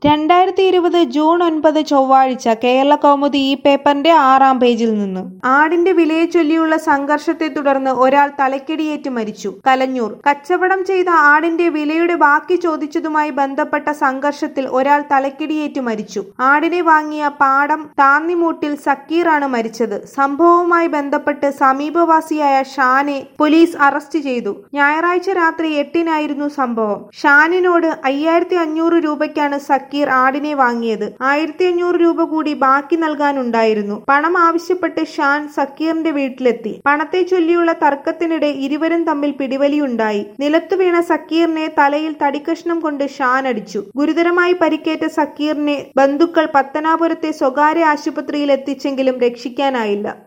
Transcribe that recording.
രണ്ടായിരത്തി ഇരുപത് ജൂൺ ഒൻപത് ചൊവ്വാഴ്ച കേരള കൗമുദി ഈ പേപ്പറിന്റെ ആറാം പേജിൽ നിന്ന് ആടിന്റെ വിലയെ ചൊല്ലിയുള്ള സംഘർഷത്തെ തുടർന്ന് ഒരാൾ തലക്കിടിയേറ്റ് മരിച്ചു കലഞ്ഞൂർ കച്ചവടം ചെയ്ത ആടിന്റെ വിലയുടെ ബാക്കി ചോദിച്ചതുമായി ബന്ധപ്പെട്ട സംഘർഷത്തിൽ ഒരാൾ തലക്കിടിയേറ്റ് മരിച്ചു ആടിനെ വാങ്ങിയ പാടം താന്നിമൂട്ടിൽ സക്കീറാണ് മരിച്ചത് സംഭവവുമായി ബന്ധപ്പെട്ട് സമീപവാസിയായ ഷാനെ പോലീസ് അറസ്റ്റ് ചെയ്തു ഞായറാഴ്ച രാത്രി എട്ടിനായിരുന്നു സംഭവം ഷാനിനോട് അയ്യായിരത്തി അഞ്ഞൂറ് രൂപയ്ക്കാണ് സക്കീർ ആടിനെ വാങ്ങിയത് ആയിരത്തി അഞ്ഞൂറ് രൂപ കൂടി ബാക്കി നൽകാനുണ്ടായിരുന്നു പണം ആവശ്യപ്പെട്ട് ഷാൻ സക്കീറിന്റെ വീട്ടിലെത്തി പണത്തെ ചൊല്ലിയുള്ള തർക്കത്തിനിടെ ഇരുവരും തമ്മിൽ പിടിവലിയുണ്ടായി നിലത്തു വീണ സക്കീറിനെ തലയിൽ തടിക്കഷ്ണം കൊണ്ട് ഷാൻ അടിച്ചു ഗുരുതരമായി പരിക്കേറ്റ സക്കീറിനെ ബന്ധുക്കൾ പത്തനാപുരത്തെ സ്വകാര്യ ആശുപത്രിയിൽ എത്തിച്ചെങ്കിലും രക്ഷിക്കാനായില്ല